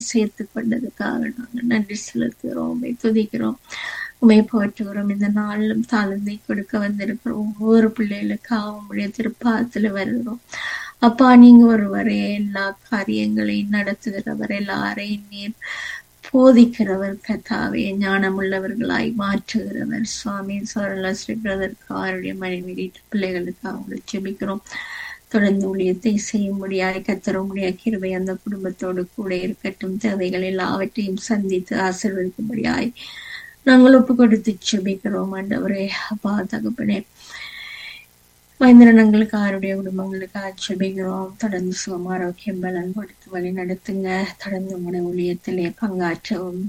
சேர்த்து கொண்டதுக்காக நாங்கள் நன்றி செலுத்துகிறோம் உண்மை துதிக்கிறோம் உண்மை போற்றுகிறோம் இந்த நாளிலும் தாழ்ந்தை கொடுக்க வந்திருக்கிறோம் ஒவ்வொரு பிள்ளைகளுக்காக உங்களுடைய திருப்பாத்துல வருகிறோம் அப்பா நீங்க ஒருவரே எல்லா காரியங்களையும் நடத்துகிறவர் எல்லாரையும் நீர் போதிக்கிறவர் கத்தாவே ஞானமுள்ளவர்களாய் மாற்றுகிறவர் சுவாமி சோழல ஸ்ரீ பிரதர் காருடைய மனைவி வீட்டு பிள்ளைகளுக்கு அவங்களை செபிக்கிறோம் தொடர்ந்து ஊழியத்தை செய்ய முடியாய் கத்தர முடிய கிருபை அந்த குடும்பத்தோடு கூட இருக்கட்டும் தேவைகள் எல்லாவற்றையும் சந்தித்து ஆசீர்வதிக்கும்படியாய் நாங்கள் ஒப்பு கொடுத்து செபிக்கிறோம் ஆண்டவரே அப்பா தகப்பனே மந்திரணங்களுக்கு ஆருடைய குடும்பங்களுக்கு ஆட்சேபிக்கிறோம் தொடர்ந்து சுகம் ஆரோக்கியம் பலன் கொடுத்து வழி நடத்துங்க தொடர்ந்து உங்களுடைய ஊழியத்திலே பங்காற்றவும்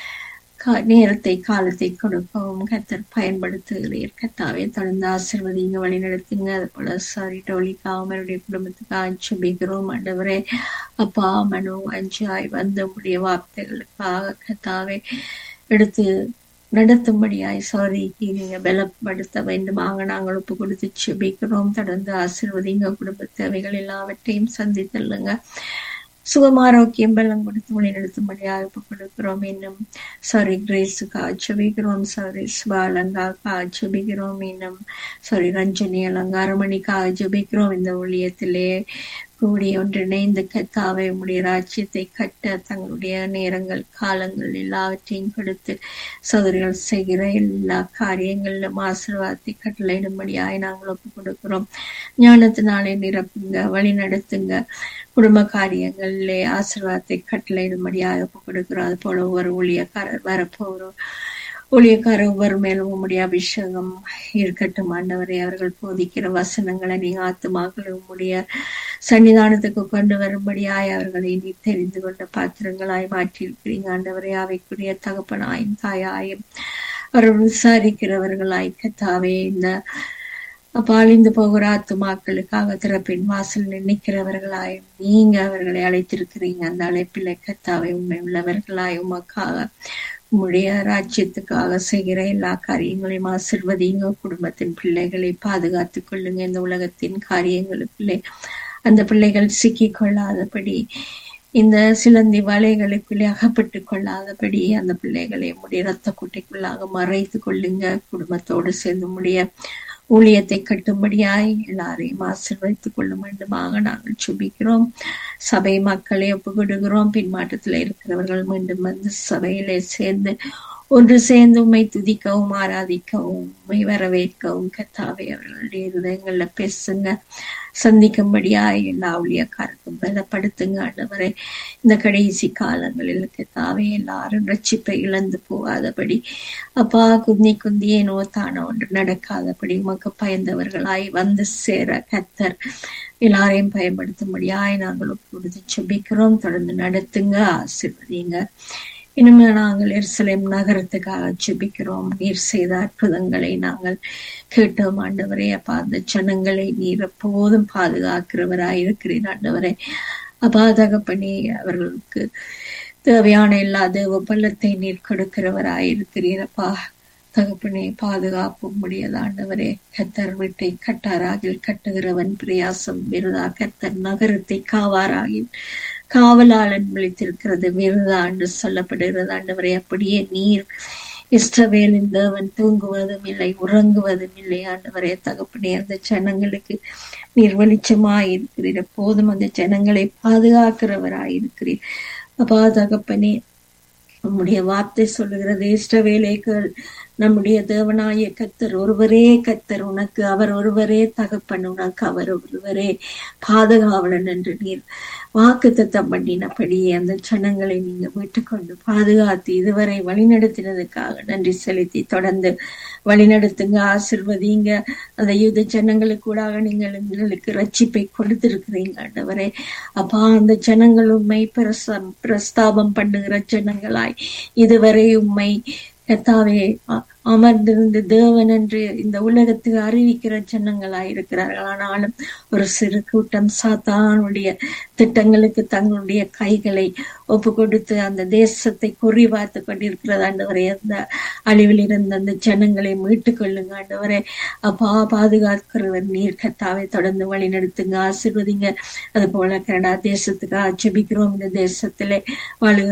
கா- நேரத்தை காலத்தை கொடுக்கவும் கத்தர் பயன்படுத்துகிறீர் கத்தாவே தொடர்ந்து ஆசிர்வதிங்க வழி நடத்துங்க அது போல சாரி டோலிக்கா அவருடைய குடும்பத்துக்கு ஆட்சேபிக்கிறோம் ஆண்டவரே அப்பா மனு அஞ்சாய் வந்த உடைய வார்த்தைகளுக்காக கத்தாவே எடுத்து நடத்தும்படியாய் சாரிக்கு நீங்க பலப்படுத்த வேண்டுமாக நாங்கள் ஒப்பு கொடுத்து செபிக்கிறோம் தொடர்ந்து ஆசீர்வதிங்க குடும்ப தேவைகள் எல்லாவற்றையும் சந்தித்தல்லுங்க சுகம் ஆரோக்கியம் பலம் கொடுத்து வழி நடத்தும்படியாக ஒப்பு கொடுக்கிறோம் இன்னும் சாரி கிரேஸுக்கு ஆட்சேபிக்கிறோம் சாரி சிவாலங்காக்கு ஆட்சேபிக்கிறோம் இன்னும் சாரி ரஞ்சனி அலங்காரமணிக்கு ஆட்சேபிக்கிறோம் இந்த ஊழியத்திலே கூடி ஒன்றிணைந்து கத்தாவை உடைய ராஜ்யத்தை கட்ட தங்களுடைய நேரங்கள் காலங்கள் எல்லாவற்றையும் கொடுத்து சோதரிகள் செய்கிற எல்லா காரியங்களிலும் ஆசீர்வாதத்தை கட்டளையிடும்படியாய் நாங்கள் ஒப்பு கொடுக்கிறோம் ஞானத்தினாலே நிரப்புங்க வழி நடத்துங்க குடும்ப காரியங்களிலே ஆசீர்வாதத்தை கட்டளையிடும்படியாக ஒப்பு கொடுக்கிறோம் அது போல ஒவ்வொரு ஊழியக்காரர் வரப்போகிறோம் ஊழியக்காரர் ஒவ்வொரு மேலும் உம்முடைய அபிஷேகம் இருக்கட்டும் ஆண்டவரே அவர்கள் போதிக்கிற வசனங்களை நீங்க ஆத்துமாக்களை உம்முடைய சன்னிதானத்துக்கு கொண்டு வரும்படியாய் அவர்களை நீ தெரிந்து கொண்ட பாத்திரங்களாய் மாற்றியிருக்கிறீங்க ஆண்டவரே அவைக்குரிய தகப்பனாயும் தாயாயும் அவர்கள் விசாரிக்கிறவர்களாய் கத்தாவே இந்த அப்பாலிந்து போகிற ஆத்துமாக்களுக்காக திறப்பின் வாசல் நினைக்கிறவர்களாயும் நீங்க அவர்களை அழைத்திருக்கிறீங்க அந்த அழைப்பில கத்தாவை உண்மை உள்ளவர்களாய் உமக்காக உம்முடைய ராஜ்யத்துக்காக செய்கிற எல்லா காரியங்களையும் ஆசிர்வதிங்க குடும்பத்தின் பிள்ளைகளை பாதுகாத்துக் கொள்ளுங்க இந்த உலகத்தின் காரியங்களுக்குள்ளே அந்த பிள்ளைகள் சிக்கிக் கொள்ளாதபடி இந்த சிலந்தி வலைகளுக்குள்ளே அகப்பட்டு கொள்ளாதபடி அந்த பிள்ளைகளை உடைய ரத்த குட்டைக்குள்ளாக மறைத்து கொள்ளுங்க குடும்பத்தோடு சேர்ந்து முடிய ஊழியத்தை கட்டும்படியாய் எல்லாரையும் ஆசீர்வதித்துக் கொள்ளும் வேண்டுமாக நாங்கள் சுபிக்கிறோம் சபை மக்களை ஒப்புக்கொடுகிறோம் பின்மாற்றத்தில் இருக்கிறவர்கள் மீண்டும் வந்து சபையிலே சேர்ந்து ஒன்று சேர்ந்து உண்மை துதிக்கவும் ஆராதிக்கவும் உண்மை வரவேற்கவும் கத்தாவே அவர்களுடைய இருதயங்கள்ல பேசுங்க சந்திக்கும்படியாய் எல்லா ஊழியக்காரருக்கும் பலப்படுத்துங்க ஆண்டவரே இந்த கடைசி காலங்களில் கத்தாவே எல்லாரும் ரட்சிப்பை இழந்து போகாதபடி அப்பா குந்தி குந்தியே நோத்தான ஒன்று நடக்காதபடி உமக்கு பயந்தவர்களாய் வந்து சேர கத்தர் எல்லாரையும் பயன்படுத்தும்படியாய் நாங்கள் ஒப்புடுத்து செபிக்கிறோம் தொடர்ந்து நடத்துங்க ஆசிர்வதிங்க இனிமே நாங்கள் எருசலேம் நகரத்துக்காக ஜெபிக்கிறோம் நீர் செய்த அற்புதங்களை நாங்கள் கேட்டோம் ஆண்டவரே அப்பா அந்த ஜனங்களை நீர் எப்போதும் பாதுகாக்கிறவராய் இருக்கிறீர் ஆண்டவரே அப்பா தகப்பனி அவர்களுக்கு தேவையான எல்லா தேவ பள்ளத்தை நீர் கொடுக்கிறவராய் இருக்கிறீர் அப்பா தகப்பனே பாதுகாப்பு முடியாது ஆண்டவரே கத்தர் வீட்டை கட்டாராகில் கட்டுகிறவன் பிரயாசம் விருதா கத்தர் நகரத்தை காவாராகில் காவலாளன் விழித்திருக்கிறது விருதா என்று சொல்லப்படுகிறது ஆண்டவரே அப்படியே நீர் இஷ்டவேலின் தேவன் தூங்குவதும் இல்லை உறங்குவதும் இல்லை ஆண்டவரே தகப்பனே அந்த ஜனங்களுக்கு நீர் வெளிச்சமாய் இருக்கிறீர் எப்போதும் அந்த ஜனங்களை பாதுகாக்கிறவராய் இருக்கிறீர் அப்பா தகப்பனே நம்முடைய வார்த்தை சொல்லுகிறது இஷ்டவேலைகள் நம்முடைய தேவனாய கத்தர் ஒருவரே கத்தர் உனக்கு அவர் ஒருவரே தகப்பன் உனக்கு அவர் ஒருவரே பாதுகாவலன் என்று நீர் வாக்கு தத்தம் பண்ணினபடியே அந்த ஜனங்களை நீங்க மீட்டுக்கொண்டு பாதுகாத்து இதுவரை வழிநடத்தினதுக்காக நன்றி செலுத்தி தொடர்ந்து வழிநடத்துங்க ஆசிர்வதிங்க அந்த யுத ஜனங்களுக்கு கூடாக நீங்கள் எங்களுக்கு ரட்சிப்பை கொடுத்திருக்கிறீங்க ஆண்டவரே அப்பா அந்த ஜனங்கள் உண்மை பிரச பிரஸ்தாபம் பண்ணுகிற ஜனங்களாய் இதுவரை உண்மை கத்தாவே அமர்ந்திருந்து தேவன் என்று இந்த உலகத்துக்கு அறிவிக்கிற ஜனங்களாய் இருக்கிறார்கள் ஆனாலும் ஒரு சிறு கூட்டம் சாத்தானுடைய திட்டங்களுக்கு தங்களுடைய கைகளை ஒப்பு கொடுத்து அந்த தேசத்தை குறிவார்த்து கொண்டிருக்கிறது ஆண்டவரே அந்த அழிவில் இருந்த அந்த ஜனங்களை மீட்டுக் கொள்ளுங்க ஆண்டவரே அப்பா பாதுகாக்கிறவர் நீர் கத்தாவை தொடர்ந்து வழி நடத்துங்க ஆசிர்வதிங்க அது போல கனடா தேசத்துக்கு ஆட்சேபிக்கிறோம் இந்த தேசத்திலே வாழுகிற